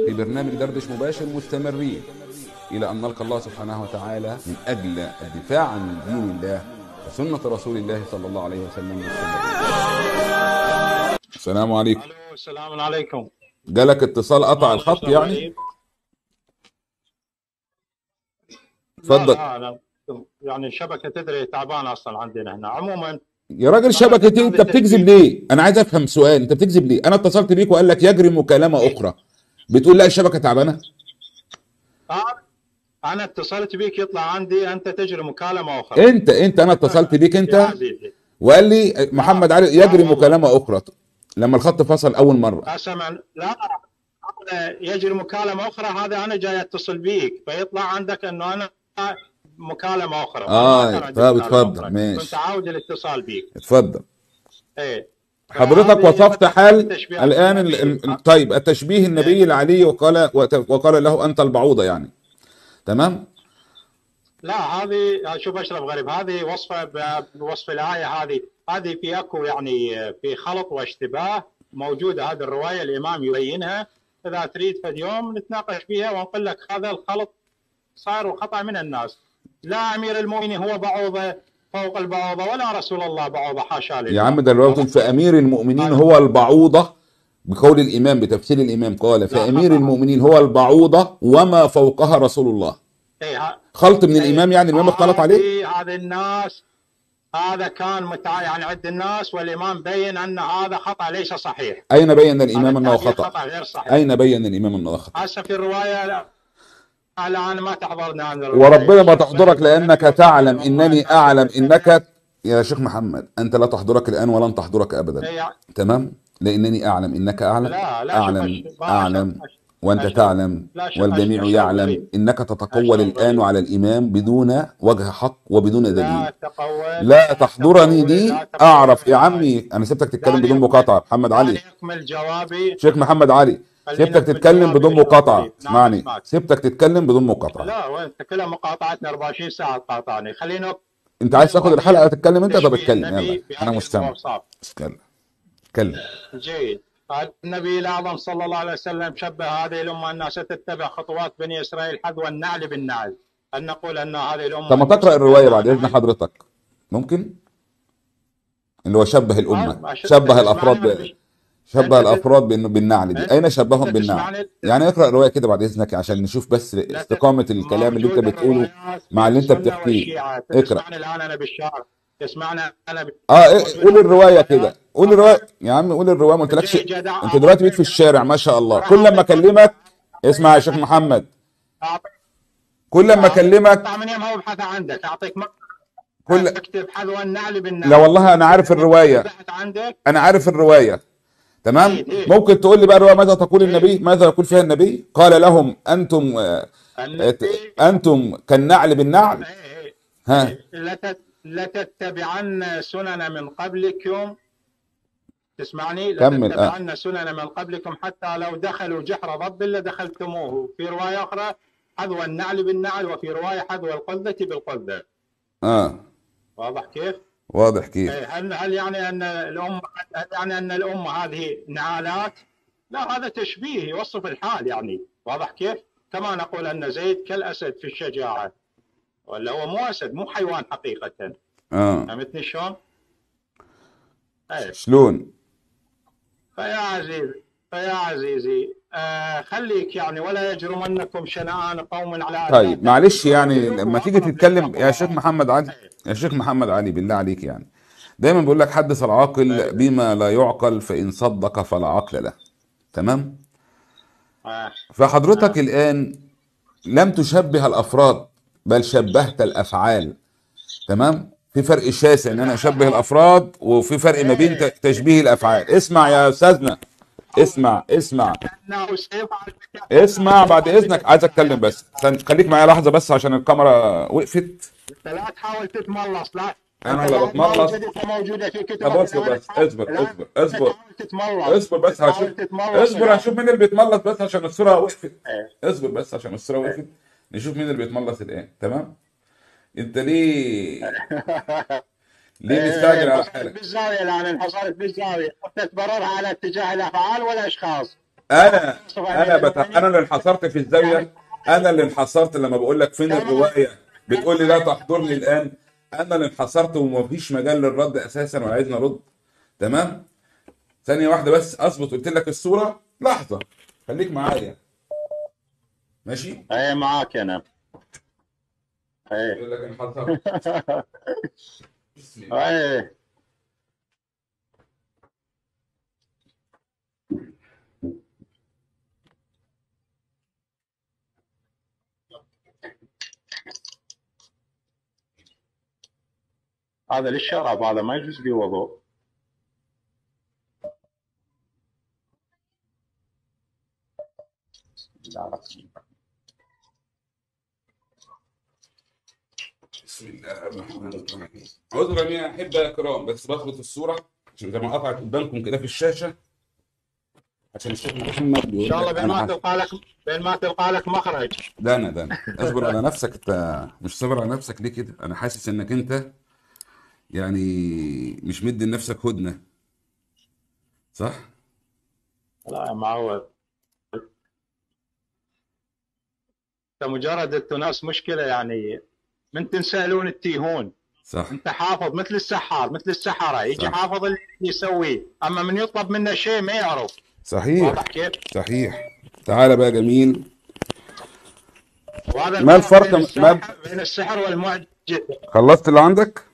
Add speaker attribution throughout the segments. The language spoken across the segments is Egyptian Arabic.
Speaker 1: في برنامج دردش مباشر مستمرين إلى أن نلقى الله سبحانه وتعالى من أجل الدفاع عن دين الله وسنة رسول الله صلى الله عليه وسلم مستمرين. السلام عليكم
Speaker 2: الو السلام عليكم
Speaker 1: جالك اتصال قطع الخط يعني اتفضل
Speaker 2: لا لا لا يعني الشبكه تدري تعبانه اصلا عندنا هنا عموما
Speaker 1: يا راجل شبكة ايه انت بتكذب ليه انا عايز افهم سؤال انت بتكذب ليه انا اتصلت بيك وقال لك يجري مكالمة اخرى بتقول لا الشبكة تعبانة
Speaker 2: آه، انا اتصلت بيك يطلع عندي انت تجري مكالمه اخرى
Speaker 1: انت انت انا اتصلت بيك
Speaker 2: يا
Speaker 1: انت
Speaker 2: عزيزي
Speaker 1: وقال لي محمد علي يجري
Speaker 2: والله.
Speaker 1: مكالمة اخرى لما الخط فصل اول مرة
Speaker 2: اسمع لا أنا يجري مكالمه اخرى هذا انا جاي اتصل بيك فيطلع عندك انه انا مكالمه اخرى
Speaker 1: آه،
Speaker 2: ما كان عندي
Speaker 1: طب
Speaker 2: مكالمة
Speaker 1: اتفضل،
Speaker 2: أخرى.
Speaker 1: ماشي.
Speaker 2: كنت عاود الاتصال بيك
Speaker 1: اتفضل
Speaker 2: ايه
Speaker 1: حضرتك
Speaker 2: فهذه
Speaker 1: وصفت حال
Speaker 2: تشبيه
Speaker 1: الان ال-
Speaker 2: النبي.
Speaker 1: ال- طيب التشبيه النبي العلي وقال وقال له انت البعوضة يعني تمام
Speaker 2: لا هذه شوف اشرف غريب هذه وصفه ب- بوصف الايه هذه هذه في اكو يعني في خلط واشتباه موجوده هذه الروايه الامام يبينها اذا تريد في اليوم نتناقش فيها ونقول لك هذا الخلط صار وخطا من الناس لا امير المؤمنين هو بعوضه فوق البعوضه ولا رسول الله بعوضه حاشا لله
Speaker 1: يا عم ده الرواية بتقول فامير المؤمنين هو البعوضة بقول الامام بتفسير الامام قال فامير
Speaker 2: طبعا.
Speaker 1: المؤمنين هو البعوضة وما فوقها رسول الله
Speaker 2: إيه ها-
Speaker 1: خلط من الامام يعني الامام اختلط عليه
Speaker 2: هذه- هذه الناس هذا كان متع... يعني عند الناس والامام بين ان هذا خطا ليس صحيح
Speaker 1: اين بين الامام
Speaker 2: هذا
Speaker 1: انه
Speaker 2: التعبير
Speaker 1: خطأ
Speaker 2: غير صحيح
Speaker 1: اين بين الامام انه خطأ
Speaker 2: هسه في الروايه لا الان ما تحضرنا عن الروايه
Speaker 1: وربنا ما تحضرك لانك تعلم انني اعلم انك يا شيخ محمد انت لا تحضرك الان ولن تحضرك ابدا
Speaker 2: إيه،
Speaker 1: تمام لانني اعلم انك اعلم
Speaker 2: لا لا
Speaker 1: اعلم
Speaker 2: شوف- ما
Speaker 1: اعلم
Speaker 2: شوف-
Speaker 1: وانت
Speaker 2: أشرف.
Speaker 1: تعلم
Speaker 2: لا شوف-
Speaker 1: والجميع
Speaker 2: أشرف
Speaker 1: يعلم
Speaker 2: غريب.
Speaker 1: انك تتقول
Speaker 2: أشرف
Speaker 1: الان
Speaker 2: غريب.
Speaker 1: على الامام بدون وجه حق وبدون دليل
Speaker 2: لا تقول
Speaker 1: لا تحضرني
Speaker 2: تقول-
Speaker 1: دي
Speaker 2: لا تقول
Speaker 1: اعرف يا
Speaker 2: علي.
Speaker 1: عمي انا سبتك تتكلم
Speaker 2: دعني
Speaker 1: بدون
Speaker 2: أكمل-
Speaker 1: مقاطعه محمد علي
Speaker 2: دعني اكمل جوابي
Speaker 1: شيخ محمد علي
Speaker 2: خلينا
Speaker 1: سبتك
Speaker 2: أكمل
Speaker 1: تتكلم
Speaker 2: جوابي
Speaker 1: بدون
Speaker 2: يا شيخ
Speaker 1: مقاطعه
Speaker 2: غريب. نعم،
Speaker 1: اسمعني
Speaker 2: أسمعك.
Speaker 1: سبتك تتكلم بدون مقاطعه
Speaker 2: لا وانت كلها مقاطعتنا 24 ساعه تقاطعني خلينا نك-
Speaker 1: انت عايز تاخد الحلقه تتكلم انت طب
Speaker 2: تشبيه
Speaker 1: اتكلم
Speaker 2: النبي
Speaker 1: يلا
Speaker 2: بهذه
Speaker 1: انا مستمع
Speaker 2: الأوصاف.
Speaker 1: اتكلم اتكلم
Speaker 2: جيد النبي الاعظم صلى الله عليه وسلم شبه هذه الامه انها ستتبع خطوات بني اسرائيل حذو النعل بالنعل ان نقول ان هذه الامه
Speaker 1: طب ما تقرا الروايه بعد اذن حضرتك ممكن اللي هو شبه الامه
Speaker 2: ما شفت
Speaker 1: شبه
Speaker 2: تسمعني
Speaker 1: الافراد
Speaker 2: ولا
Speaker 1: ب...
Speaker 2: مش-
Speaker 1: شبه
Speaker 2: أنت-
Speaker 1: الافراد بانه بالنعل دي
Speaker 2: أنت-
Speaker 1: اين شبههم
Speaker 2: أنت
Speaker 1: بالنعل
Speaker 2: تسمعني؟
Speaker 1: يعني اقرا الروايه كده بعد اذنك عشان نشوف بس
Speaker 2: لا
Speaker 1: استقامه الكلام اللي انت
Speaker 2: موجودة
Speaker 1: بتقوله
Speaker 2: الروايات
Speaker 1: مع اللي انت
Speaker 2: السنة
Speaker 1: بتحكيه
Speaker 2: والشيعة.
Speaker 1: اقرا
Speaker 2: تسمعني الان انا بالشعر تسمعني انا ب...
Speaker 1: اه إيه، قول الروايه كده قول الروايه يا عم قول الروايه ما قلتلكش
Speaker 2: جاي جدع.
Speaker 1: انت دلوقتي بقيت في الشارع ما شاء الله كل لما اكلمك اسمع يا شيخ محمد
Speaker 2: أعطيك
Speaker 1: كل لما اكلمك
Speaker 2: أقطع من يومها وابحث عندك اعطيك مقطع
Speaker 1: كل
Speaker 2: اكتب حذو النعل بالنعل
Speaker 1: لا والله انا عارف الروايه
Speaker 2: بحث عندك
Speaker 1: انا عارف الروايه تمام
Speaker 2: إيه، إيه.
Speaker 1: ممكن تقول لي بقى الروايه ماذا تقول النبي ماذا يقول فيها النبي قال لهم انتم آه،
Speaker 2: النبي
Speaker 1: انتم كالنعل بالنعل
Speaker 2: إيه، إيه.
Speaker 1: ها
Speaker 2: لتت- لتتبعن سنن من قبلكم تسمعني
Speaker 1: كمل، آه.
Speaker 2: لتتبعن سنن من قبلكم حتى لو دخلوا جحر ضب لدخلتموه في رواية أخرى حذو النعل بالنعل وفي رواية حذو القذة بالقذة
Speaker 1: اه
Speaker 2: واضح كيف؟
Speaker 1: واضح كيف
Speaker 2: إيه، هل هل يعني أن الأمة هل يعني أن الأمة هذه نعالات؟ لا هذا تشبيه يوصف الحال يعني واضح كيف؟ كما نقول أن زيد كالأسد في الشجاعة ولا هو مو أسد مو حيوان حقيقة
Speaker 1: اه
Speaker 2: فهمتني شلون؟ ايه
Speaker 1: شلون
Speaker 2: فيا عزيزي فيا عزيزي آه خليك يعني ولا يجرمنكم شنآن قوم على
Speaker 1: طيب
Speaker 2: ألا
Speaker 1: معلش يعني
Speaker 2: تعدلوا
Speaker 1: لما تيجي
Speaker 2: أقرب
Speaker 1: تتكلم
Speaker 2: للتقوى.
Speaker 1: يا شيخ محمد علي يا شيخ محمد علي بالله عليك يعني دايما بيقول لك حدث العاقل بما لا يعقل فإن صدق فلا عقل له تمام
Speaker 2: آه.
Speaker 1: فحضرتك الآن لم تشبه الأفراد بل شبهت الأفعال تمام في فرق شاسع ان انا اشبه الافراد وفي فرق ما بين ت- تشبيه الافعال اسمع يا استاذنا اسمع اسمع
Speaker 2: انه سيفعل بك
Speaker 1: اسمع بعد اذنك عايز اتكلم بس استنى، خليك معايا لحظه بس عشان الكاميرا وقفت
Speaker 2: لا تحاول تتملص لا
Speaker 1: أنا
Speaker 2: أنت
Speaker 1: لا
Speaker 2: لا
Speaker 1: بتملص.
Speaker 2: موجودة موجودة في كتب
Speaker 1: طب اصبر بس اصبر
Speaker 2: لا،
Speaker 1: اصبر
Speaker 2: لا
Speaker 1: اصبر
Speaker 2: تحاول تتملص
Speaker 1: اصبر بس
Speaker 2: تحاول
Speaker 1: هشوف
Speaker 2: تتملص
Speaker 1: اصبر
Speaker 2: لا.
Speaker 1: هشوف مين اللي بيتملص بس عشان الصوره وقفت
Speaker 2: إيه.
Speaker 1: اصبر بس عشان الصوره وقفت نشوف مين اللي بيتملص الان تمام انت ليه ليه مستعجل على
Speaker 2: انحصرت
Speaker 1: حالك
Speaker 2: بالزاوية الآن انحصرت بالزاوية تبررها على اتجاه الأفعال والأشخاص
Speaker 1: انا انا بت... انا اللي انحصرت في الزاويه انا اللي انحصرت لما بقول لك فين الروايه بتقول لي لا تحضرني الان انا اللي انحصرت ومفيش مجال للرد اساسا وعايزني ارد تمام ثانيه واحده بس اظبط قلت لك الصوره لحظه خليك معايا ماشي
Speaker 2: اي معاك انا اي
Speaker 1: يقول لك انحصرت بسم الله.
Speaker 2: اي هذا للشراب هذا ما يجوز به وضوء بسم الله الرحمن الرحيم.
Speaker 1: بسم الله الرحمن الرحيم عذرا يا احبه يا كرام بس بخبط الصوره عشان زي ما قطعت قدامكم كده في الشاشه عشان الشيخ محمد
Speaker 2: ان
Speaker 1: بيقول
Speaker 2: شاء الله
Speaker 1: لك
Speaker 2: بين
Speaker 1: انا
Speaker 2: ما
Speaker 1: عارف.
Speaker 2: تلقى لك بين ما تلقى لك مخرج
Speaker 1: ده انا ده انا اصبر على نفسك انت مش صابر على نفسك ليه كده انا حاسس انك انت يعني مش مدي لنفسك هدنه صح
Speaker 2: لا يا معود انت مجرد التناس مشكله يعني من تنسالون التيهون
Speaker 1: صح
Speaker 2: انت حافظ مثل السحار مثل السحره يجي
Speaker 1: صح.
Speaker 2: حافظ اللي يسويه اما من يطلب منه شيء ما يعرف
Speaker 1: صحيح
Speaker 2: واضح كيف؟
Speaker 1: صحيح تعالى بقى جميل
Speaker 2: وهذا
Speaker 1: ما الفرق-
Speaker 2: بين
Speaker 1: ما-
Speaker 2: السحر, بين السحر والمعجزه
Speaker 1: خلصت اللي عندك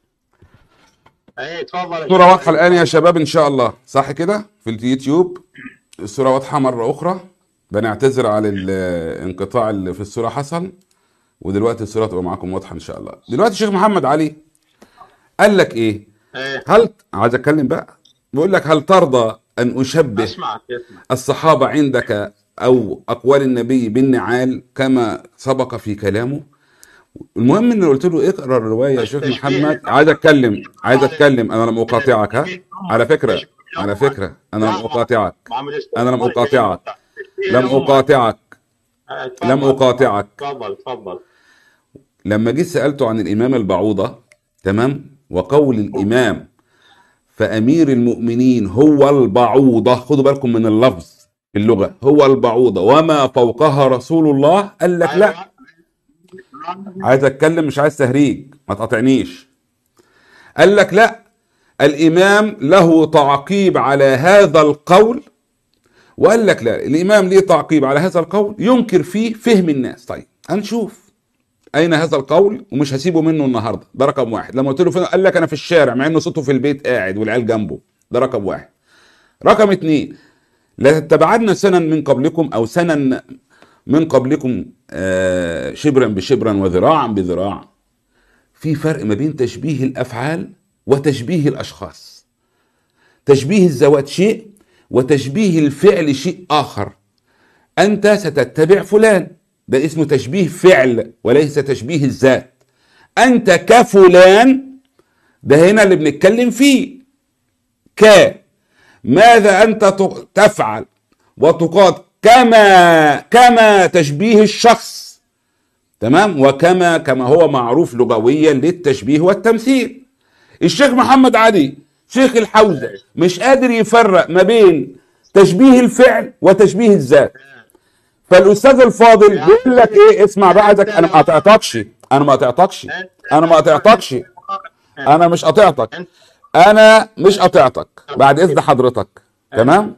Speaker 2: اي تفضل
Speaker 1: الصورة واضحة الآن يا شباب إن شاء الله صح كده في اليوتيوب الصورة واضحة مرة أخرى بنعتذر على الانقطاع اللي في الصورة حصل ودلوقتي الصورة تبقى معاكم واضحة إن شاء الله دلوقتي الشيخ محمد علي قال لك إيه
Speaker 2: ايه
Speaker 1: هل عايز أتكلم بقى بيقول لك هل ترضى أن أشبه
Speaker 2: اسمعك اسمع
Speaker 1: الصحابة عندك أو أقوال النبي بالنعال كما سبق في كلامه المهم ان قلت له اقرا الروايه يا شيخ محمد عايز اتكلم عايز اتكلم انا لم اقاطعك ها على فكره على فكره انا لم اقاطعك أنا لم أقاطعك. لم اقاطعك لم اقاطعك
Speaker 2: تفضل تفضل
Speaker 1: لما جيت سالته عن الامام البعوضه تمام وقول الامام فامير المؤمنين هو البعوضه خدوا بالكم من اللفظ في اللغه هو البعوضه وما فوقها رسول الله قال لك لا عايز اتكلم مش عايز تهريج ما تقاطعنيش قال لك لا الامام له تعقيب على هذا القول وقال لك لا الامام ليه تعقيب على هذا القول ينكر فيه فهم الناس طيب هنشوف اين هذا القول ومش هسيبه منه النهارده ده رقم واحد لما قلت له فين قال لك انا في الشارع مع انه صوته في البيت قاعد والعيال جنبه ده رقم واحد رقم اتنين لا تتبعن سنن من قبلكم او سنن من قبلكم آه، شبرا بشبرا وذراعا بذراع في فرق ما بين تشبيه الافعال وتشبيه الاشخاص تشبيه الذوات شيء وتشبيه الفعل شيء اخر انت ستتبع فلان ده اسمه تشبيه فعل وليس تشبيه الذات انت كفلان ده هنا اللي بنتكلم فيه ك ماذا انت ت- تفعل وتقاد كما كما تشبيه الشخص تمام وكما كما هو معروف لغويا للتشبيه والتمثيل الشيخ محمد علي شيخ الحوزة مش قادر يفرق ما بين تشبيه الفعل وتشبيه الذات فالاستاذ الفاضل بيقول لك ايه اسمع بقى عايزك انا ما قطعتكش انا ما قطعتكش انا ما قطعتكش انا مش قطعتك انا مش قطعتك بعد اذن حضرتك تمام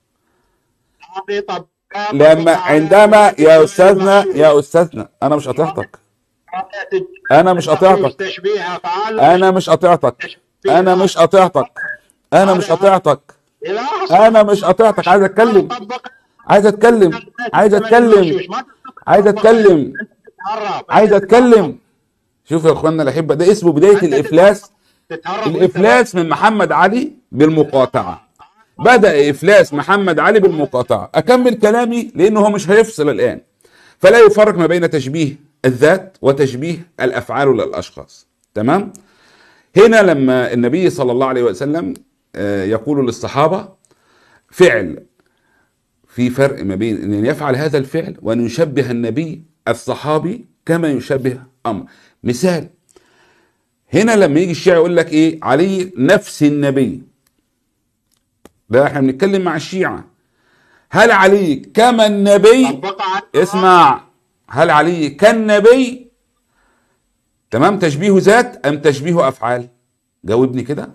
Speaker 1: لما عندما يا استاذنا يا استاذنا انا مش قطعتك أنا مش قاطعتك.
Speaker 2: تشبيه افعال
Speaker 1: انا مش قطعتك انا مش قطعتك انا مش قطعتك انا مش قطعتك عايز اتكلم عايز اتكلم عايز اتكلم عايز اتكلم عايز اتكلم شوف يا اخواننا الاحبه ده اسمه بدايه الافلاس الافلاس من محمد علي بالمقاطعه بدا افلاس محمد علي بالمقاطعه اكمل كلامي لانه هو مش هيفصل الان فلا يفرق ما بين تشبيه الذات وتشبيه الافعال للاشخاص تمام هنا لما النبي صلى الله عليه وسلم آه، يقول للصحابه فعل في فرق ما بين ان يفعل هذا الفعل وان يشبه النبي الصحابي كما يشبه امر مثال هنا لما يجي الشيعي يقول لك ايه علي نفس النبي ده احنا بنتكلم مع الشيعة هل علي كما النبي
Speaker 2: طبقها على
Speaker 1: اسمع هل علي كالنبي تمام تشبيه ذات ام تشبيه افعال جاوبني كده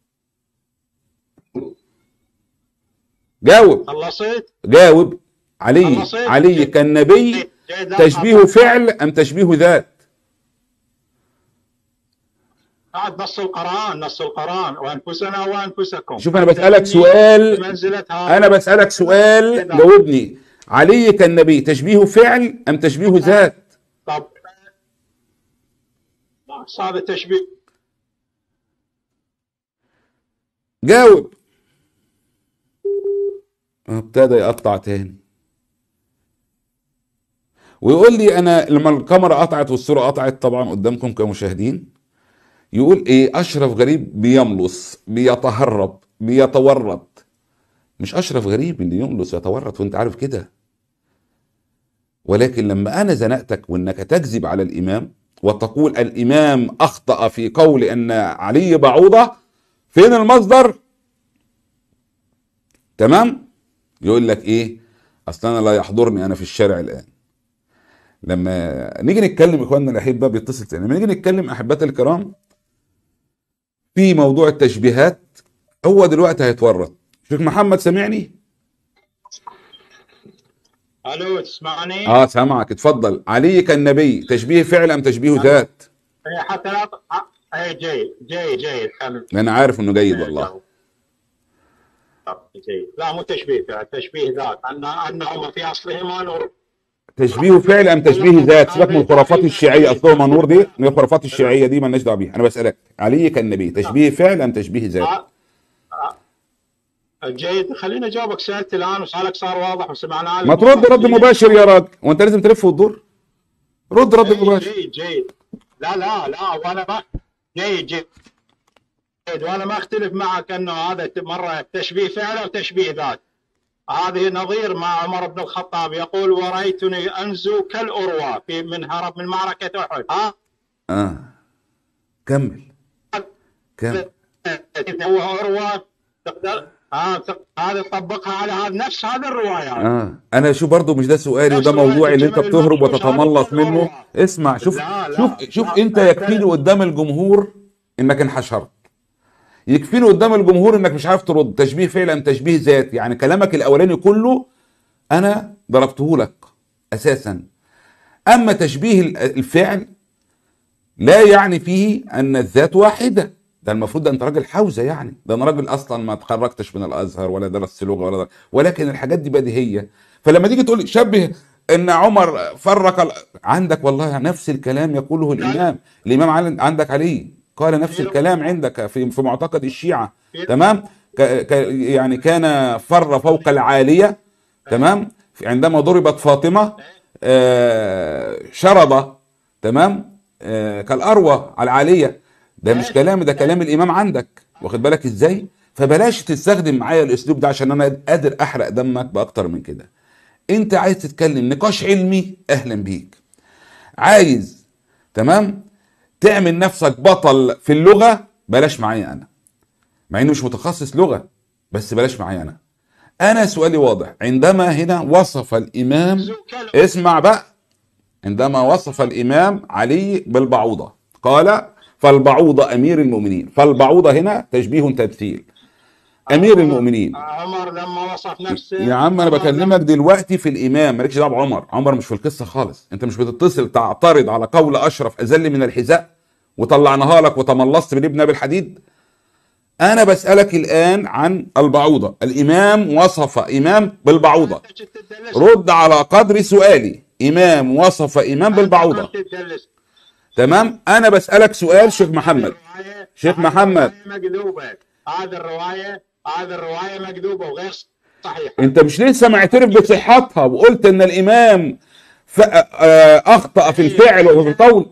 Speaker 1: جاوب
Speaker 2: خلصت
Speaker 1: جاوب علي
Speaker 2: خلصت.
Speaker 1: علي كالنبي
Speaker 2: جيد، لا،
Speaker 1: تشبيه
Speaker 2: طبقها.
Speaker 1: فعل ام تشبيه ذات
Speaker 2: بعد نص القرآن نص القرآن وأنفسنا وأنفسكم
Speaker 1: شوف انا بسالك سؤال
Speaker 2: بمنزلة هذا
Speaker 1: انا بسالك سؤال
Speaker 2: كده.
Speaker 1: جاوبني علي كالنبي تشبيه فعل ام تشبيه ذات
Speaker 2: طب بس هذا تشبيه
Speaker 1: جاوب ابتدى يقطع تاني ويقول لي انا لما الكاميرا قطعت والصوره قطعت طبعا قدامكم كمشاهدين يقول ايه اشرف غريب بيملص بيتهرب بيتورط مش اشرف غريب اللي يملص ويتورط وانت عارف كده ولكن لما انا زنقتك وانك تكذب على الامام وتقول الامام اخطا في قول ان علي بعوضه فين المصدر تمام يقول لك ايه اصل انا لا يحضرني انا في الشارع الان لما نيجي نتكلم اخواننا الاحبه بيتصل تاني لما نيجي نتكلم احبتي الكرام في موضوع التشبيهات هو دلوقتي هيتورط شيخ محمد سامعني
Speaker 2: الو تسمعني؟
Speaker 1: اه سامعك اتفضل علي كالنبي تشبيه فعل ام تشبيه ذات
Speaker 2: إيه، حتى لا اي جيد جيد جيد كمل
Speaker 1: انا عارف انه جيد والله
Speaker 2: جيد لا مو تشبيه فعل تشبيه ذات ان انهما في اصلهما نور
Speaker 1: تشبيه فعل ام تشبيه ذات سيبك من الخرافات الشيعيه اصلهم نور دي من الخرافات الشيعيه دي مالناش دعوه بيها انا بسالك علي كالنبي تشبيه فعل ام تشبيه ذات
Speaker 2: آه، آه، جيد خليني اجاوبك سالت الان وسؤالك صار واضح وسمعناه
Speaker 1: ما ترد رد مباشر يا راجل وانت لازم تلف وتدور رد رد
Speaker 2: جيد
Speaker 1: مباشر
Speaker 2: جيد جيد لا لا لا وانا ما جيد جيد جيد وانا ما اختلف معك انه هذا مره تشبيه فعل وتشبيه ذات هذه نظير ما عمر بن الخطاب يقول ورأيتني انزو كالأروى في من هرب من معركة احد ها
Speaker 1: اه كمل كمل
Speaker 2: هو أروى تقدر ها تق- هذا طبقها على هذا نفس هذا الرواية
Speaker 1: اه انا شو برضو مش ده سؤالي وده
Speaker 2: نفس الوقت
Speaker 1: موضوعي اللي انت
Speaker 2: جمال
Speaker 1: بتهرب
Speaker 2: المخشوش
Speaker 1: وتتملص
Speaker 2: هذا
Speaker 1: منه
Speaker 2: الأروع.
Speaker 1: اسمع شوف
Speaker 2: لا، لا،
Speaker 1: شوف شوف
Speaker 2: لا،
Speaker 1: انت
Speaker 2: لا،
Speaker 1: يكفيني
Speaker 2: لا.
Speaker 1: قدام الجمهور انك انحشرت يكفيني قدام الجمهور انك مش عارف ترد تشبيه فعل ام تشبيه ذات يعني كلامك الاولاني كله انا ضربته لك اساسا اما تشبيه ال- الفعل لا يعني فيه ان الذات واحده ده المفروض ده انت راجل حوزه يعني ده انا راجل اصلا ما اتخرجتش من الازهر ولا درست لغه ولا در... ولكن الحاجات دي بديهيه فلما تيجي تقول شبه ان عمر فرق ال... عندك والله نفس الكلام يقوله الامام الامام عل- عندك علي قال نفس الكلام عندك في في معتقد الشيعه تمام ك... ك... يعني كان فر فوق العاليه تمام عندما ضربت فاطمه آه شرد تمام آه كالاروى على العاليه ده مش كلامي ده كلام الامام عندك واخد بالك ازاي فبلاش تستخدم معايا الاسلوب ده عشان انا قادر احرق دمك باكتر من كده انت عايز تتكلم نقاش علمي اهلا بيك عايز تمام تعمل نفسك بطل في اللغه بلاش معايا انا مع انه مش متخصص لغه بس بلاش معايا انا انا سؤالي واضح عندما هنا وصف الامام اسمع بقى عندما وصف الامام علي بالبعوضه قال فالبعوضه امير المؤمنين فالبعوضه هنا تشبيه تمثيل امير المؤمنين
Speaker 2: عمر لما وصف نفسه
Speaker 1: يا عم انا بكلمك دلوقتي في الامام مالكش دعوه بعمر عمر مش في القصه خالص انت مش بتتصل تعترض على قول اشرف اذل من الحذاء وطلعناها لك وتملصت من ابن ابي الحديد انا بسالك الان عن البعوضه الامام وصف امام بالبعوضه رد على قدر سؤالي امام وصف امام بالبعوضه تمام انا بسالك سؤال شيخ محمد شيخ محمد.
Speaker 2: مكذوبه هذه الروايه هذه الروايه مكذوبه وغير صحيحه
Speaker 1: انت مش لسه معترف بصحتها وقلت ان الامام ف... آه، اخطا في الفعل وفي القول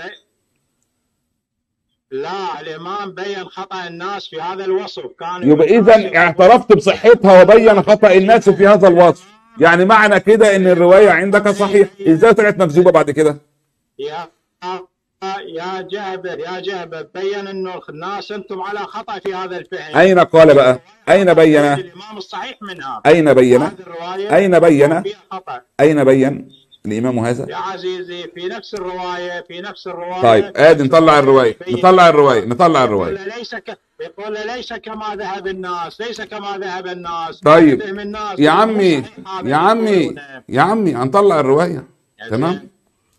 Speaker 2: لا الامام بين خطا الناس في هذا الوصف كان
Speaker 1: يبقى اذا اعترفت بصحتها وبين خطا الناس في هذا الوصف يعني معنى كده ان الروايه عندك صحيح ازاي طلعت مكذوبه بعد كده
Speaker 2: يا يا جابر يا جابر بين انه الناس انتم على خطا في هذا الفهم
Speaker 1: أين قال بقى أين بين
Speaker 2: الامام الصحيح منها
Speaker 1: أين بين
Speaker 2: هذه الروايه
Speaker 1: أين بين
Speaker 2: فيها خطا
Speaker 1: أين بين الإمام هذا
Speaker 2: يا عزيزي في نفس الروايه في نفس الروايه
Speaker 1: طيب
Speaker 2: في
Speaker 1: ادي
Speaker 2: نفس
Speaker 1: نطلع الروايه
Speaker 2: بين-
Speaker 1: نطلع الروايه نطلع الروايه
Speaker 2: يقول ليس ك... يقول ليس كما ذهب الناس ليس كما ذهب الناس
Speaker 1: طيب.
Speaker 2: فهم الناس
Speaker 1: يا
Speaker 2: مو
Speaker 1: عمي
Speaker 2: صحيح هذا
Speaker 1: يا عمي
Speaker 2: يقولونه.
Speaker 1: يا عمي هنطلع الروايه
Speaker 2: يا
Speaker 1: تمام
Speaker 2: زين.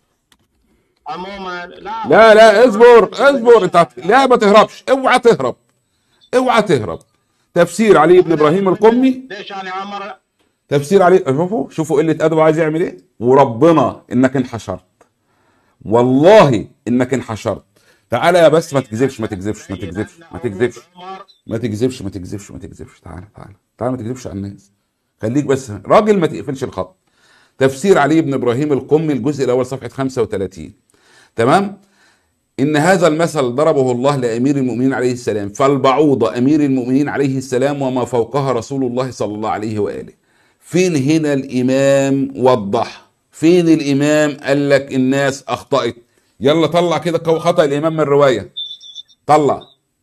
Speaker 2: عموما لا
Speaker 1: لا لا اصبر اصبر انت هت- لا ما تهربش اوعى تهرب اوعى تهرب تفسير علي بن ابراهيم القمي
Speaker 2: ليش انا عمر
Speaker 1: تفسير علي شوفوا شوفوا قله ادب عايز يعمل ايه وربنا انك انحشرت والله انك انحشرت تعالى يا بس ما تكذبش ما تكذبش ما تكذبش ما تكذبش
Speaker 2: عمر
Speaker 1: ما تكذبش ما تكذبش ما تكذبش تعالى تعالى تعالى ما تكذبش على الناس خليك بس راجل ما تقفلش الخط تفسير علي بن ابراهيم القمي الجزء الاول صفحه 35 تمام ان هذا المثل ضربه الله لامير المؤمنين عليه السلام فالبعوضه امير المؤمنين عليه السلام وما فوقها رسول الله صلى الله عليه واله فين هنا الامام وضح فين الامام قال لك الناس اخطات يلا طلع كده قو- خطا الامام من الروايه طلع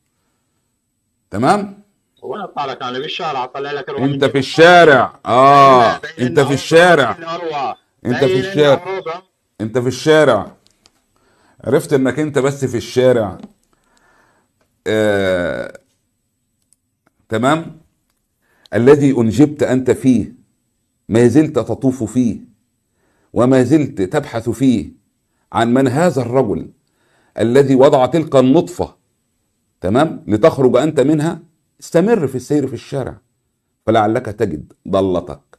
Speaker 1: تمام
Speaker 2: وانا طالع انا بالشارع اطلع لك الرواية
Speaker 1: انت
Speaker 2: من
Speaker 1: في الشارع اه انت في الشارع انت في الشارع. انت في الشارع عرفت انك انت بس في الشارع آه. تمام الذي انجبت انت فيه ما زلت تطوف فيه وما زلت تبحث فيه عن من هذا الرجل الذي وضع تلك النطفة تمام لتخرج انت منها استمر في السير في الشارع فلعلك تجد ضالتك